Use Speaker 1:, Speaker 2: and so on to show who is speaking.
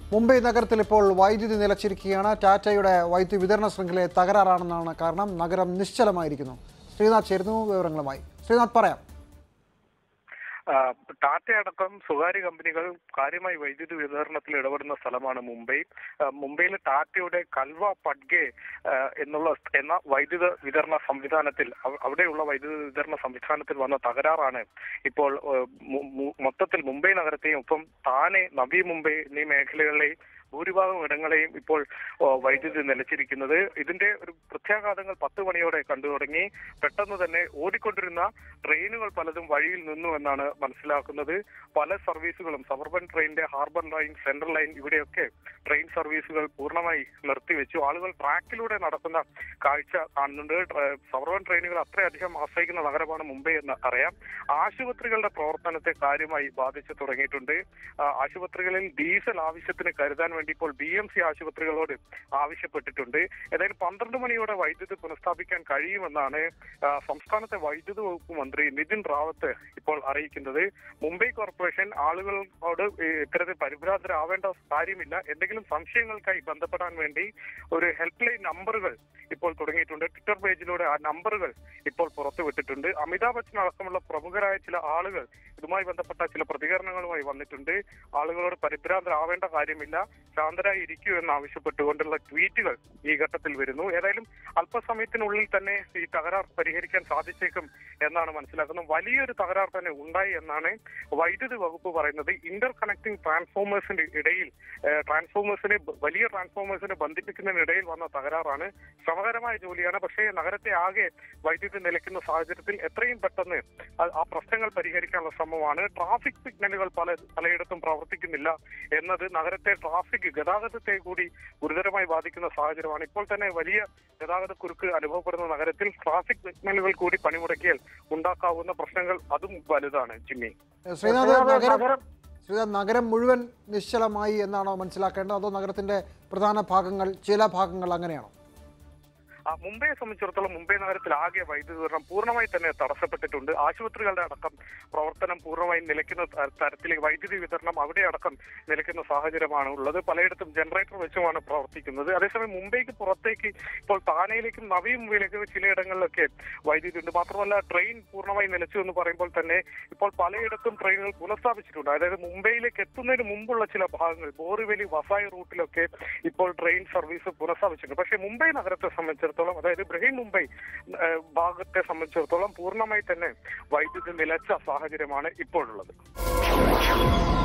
Speaker 1: മുംബൈ നഗരത്തിൽ ഇപ്പോൾ വൈദ്യുതി നിലച്ചിരിക്കുകയാണ് ടാറ്റയുടെ വൈദ്യുതി വിതരണ ശൃംഖലയെ തകരാറാണെന്നാണ് കാരണം നഗരം നിശ്ചലമായിരിക്കുന്നു ശ്രീനാഥ് ചേരുന്നു വിവരങ്ങളുമായി ശ്രീനാഥ് പറയാം
Speaker 2: ആ, ടാറ്റ അടക്കം സ്വകാര്യ കമ്പനികൾ കാര്യമായി വൈദ്യുതി വിതരണത്തിൽ ഇടപെടുന്ന സ്ഥലമാണ് മുംബൈ ആ, മുംബൈയിലെ ടാറ്റയുടെ കൽവ പഡ്ഗെ ആ, എന്നുള്ള എന്ന വൈദ്യുത വിതരണ സംവിധാനത്തിൽ അവ- അവിടെയുള്ള വൈദ്യുത വിതരണ സംവിധാനത്തിൽ വന്ന തകരാറാണ് ഇപ്പോൾ ആ, മു- മു- മൊത്തത്തിൽ മുംബൈ നഗരത്തെയും ഒപ്പം താനെ നവി മുംബൈ എന്നീ മേഖലകളിലെയും ഭൂരിഭാഗം ഇടങ്ങളെയും ഇപ്പോൾ ആ, വൈദ്യുതി നിലച്ചിരിക്കുന്നത് ഇതിന്റെ ഒരു പ്രത്യാഘാതങ്ങൾ പത്ത് മണിയോടെ കണ്ടു തുടങ്ങി പെട്ടെന്ന് തന്നെ ഓടിക്കൊണ്ടിരുന്ന ട്രെയിനുകൾ പലതും വഴിയിൽ നിന്നു എന്നാണ് മനസ്സിലാക്കുന്നത് പല സർവീസുകളും സബർബൻ ട്രെയിനിന്റെ ഹാർബർ ലൈൻ സെൻട്രൽ ലൈൻ ഇവിടെയൊക്കെ ട്രെയിൻ സർവീസുകൾ പൂർണ്ണമായി നിർത്തിവെച്ചു ആളുകൾ ട്രാക്കിലൂടെ നടക്കുന്ന കാഴ്ച കാണുന്നുണ്ട് ട്ര- സബർബൻ ട്രെയിനുകൾ അത്രയധികം ആശ്രയിക്കുന്ന നഗരമാണ് മുംബൈ എന്ന് അറിയാം ആശുപത്രികളുടെ പ്രവർത്തനത്തെ കാര്യമായി ബാധിച്ചു തുടങ്ങിയിട്ടുണ്ട് ആ, ആശുപത്രികളിൽ ഡീസൽ ആവശ്യത്തിന് കരുതാൻ വേണ്ടി ഇപ്പോൾ ബി എം സി ആശുപത്രികളോട് ആവശ്യപ്പെട്ടിട്ടുണ്ട് ഏതായാലും പന്ത്രണ്ട് മണിയോടെ വൈദ്യുതി പുനഃസ്ഥാപിക്കാൻ കഴിയുമെന്നാണ് ആ, സംസ്ഥാനത്തെ വൈദ്യുതി വകുപ്പ് മന്ത്രി നിതിൻ റാവത്ത് ഇപ്പോൾ അറിയിക്കുന്നത് മുംബൈ കോർപ്പറേഷൻ ആളുകളോട് ഈ ഇത്തരത്തിൽ പരിഭ്രാന്തരാവേണ്ട കാര്യമില്ല എന്തെങ്കിലും സംശയങ്ങൾക്കായി ബന്ധപ്പെടാൻ വേണ്ടി ഒരു ഹെൽപ്പ് ലൈൻ നമ്പറുകൾ ഇപ്പോൾ തുടങ്ങിയിട്ടുണ്ട് ട്വിറ്റർ പേജിലൂടെ ആ നമ്പറുകൾ ഇപ്പോൾ പുറത്തുവിട്ടിട്ടുണ്ട് അമിതാഭ് ബച്ചൻ അടക്കമുള്ള പ്രമുഖരായ ചില ആളുകൾ ഇതുമായി ബന്ധപ്പെട്ട ചില പ്രതികരണങ്ങളുമായി വന്നിട്ടുണ്ട് ആളുകളോട് പരിഭ്രാന്തരാവേണ്ട കാര്യമില്ല ശാന്തരായി ഇരിക്കൂ എന്ന് ആവശ്യപ്പെട്ടുകൊണ്ടുള്ള ട്വീറ്റുകൾ ഈ ഘട്ടത്തിൽ വരുന്നു ഏതായാലും അല്പസമയത്തിനുള്ളിൽ തന്നെ ഈ തകരാർ പരിഹരിക്കാൻ സാധിച്ചേക്കും എന്നാണ് മനസ്സിലാക്കുന്നത് വലിയൊരു തകരാർ തന്നെ ഉണ്ടായി എന്നാണ് വൈദ്യുതി വകുപ്പ് പറയുന്നത് ഇന്റർ കണക്ടിംഗ് ട്രാൻസ്ഫോമേഴ്സിന്റെ ഇടയിൽ ഏഹ്, ട്രാൻസ്ഫോമേഴ്സിനെ ബ- വലിയ ട്രാൻസ്ഫോമേഴ്സിനെ ബന്ധിപ്പിക്കുന്നതിനിടയിൽ വന്ന തകരാറാണ് ശ്രമകരമായ ജോലിയാണ് പക്ഷേ നഗരത്തെ ആകെ വൈദ്യുതി നിലയ്ക്കുന്ന സാഹചര്യത്തിൽ എത്രയും പെട്ടെന്ന് ആ- ആ പ്രശ്നങ്ങൾ പരിഹരിക്കാനുള്ള ശ്രമമാണ് ട്രാഫിക് സിഗ്നലുകൾ പല പലയിടത്തും പ്രവർത്തിക്കുന്നില്ല എന്നത് നഗരത്തെ ട്രാഫിക് ഗതാഗതത്തെ കൂടി ഗുരുതരമായി ബാധിക്കുന്ന സാഹചര്യമാണ് ഇപ്പോൾ തന്നെ വലിയ ഗതാഗത കുരുക്ക് അനുഭവപ്പെടുന്ന നഗരത്തിൽ ട്രാഫിക് സിഗ്നലുകൾ കൂടി പണിമുടക്കിയാൽ ഉണ്ടാക്കാവുന്ന പ്രശ്നങ്ങൾ അതും വലുതാണ് ജിമ്മി
Speaker 1: ശ്രീനാഥ് നഗരം ശ്രീനാഥ് നഗരം മുഴുവൻ നിശ്ചലമായി എന്നാണോ മനസ്സിലാക്കേണ്ടത് അതോ നഗരത്തിന്റെ പ്രധാന ഭാഗങ്ങൾ ചില ഭാഗങ്ങൾ അങ്ങനെയാണോ
Speaker 2: ആ, മുംബൈയെ സംബന്ധിച്ചിടത്തോളം മുംബൈ നഗരത്തിൽ ആകെ വൈദ്യുതി വിതരണം പൂർണ്ണമായി തന്നെ തടസ്സപ്പെട്ടിട്ടുണ്ട് ആശുപത്രികളുടെ അടക്കം പ്രവർത്തനം പൂർണ്ണമായും നിലയ്ക്കുന്ന ത- തരത്തിലേക്ക് വൈദ്യുതി വിതരണം അവിടെ അടക്കം നിലയ്ക്കുന്ന സാഹചര്യമാണ് ഉള്ളത് പലയിടത്തും ജനറേറ്റർ വെച്ചുമാണ് പ്രവർത്തിക്കുന്നത് അതേസമയം മുംബൈക്ക് പുറത്തേക്ക് ഇപ്പോൾ താനയിലേക്കും നവി മുംബൈയിലേക്കും ചിലയിടങ്ങളിലൊക്കെ വൈദ്യുതി ഉണ്ട് മാത്രമല്ല ട്രെയിൻ പൂർണ്ണമായി നിലച്ചു എന്ന് പറയുമ്പോൾ തന്നെ ഇപ്പോൾ പലയിടത്തും ട്രെയിനുകൾ പുനഃസ്ഥാപിച്ചിട്ടുണ്ട് അതായത് മുംബൈയിലേക്ക് എത്തുന്നതിന് മുമ്പുള്ള ചില ഭാഗങ്ങൾ ബോറിവലി വസായി റൂട്ടിലൊക്കെ ഇപ്പോൾ ട്രെയിൻ സർവീസ് പുനഃസ്ഥാപിച്ചിട്ടുണ്ട് പക്ഷേ മുംബൈ നഗരത്തെ സംബന്ധിച്ചിടത്തോളം അതായത് ബ്രഹീൻ മുംബൈ ഏഹ്, ഭാഗത്തെ സംബന്ധിച്ചിടത്തോളം പൂർണ്ണമായി തന്നെ വൈദ്യുതി നിലച്ച സാഹചര്യമാണ് ഇപ്പോഴുള്ളത്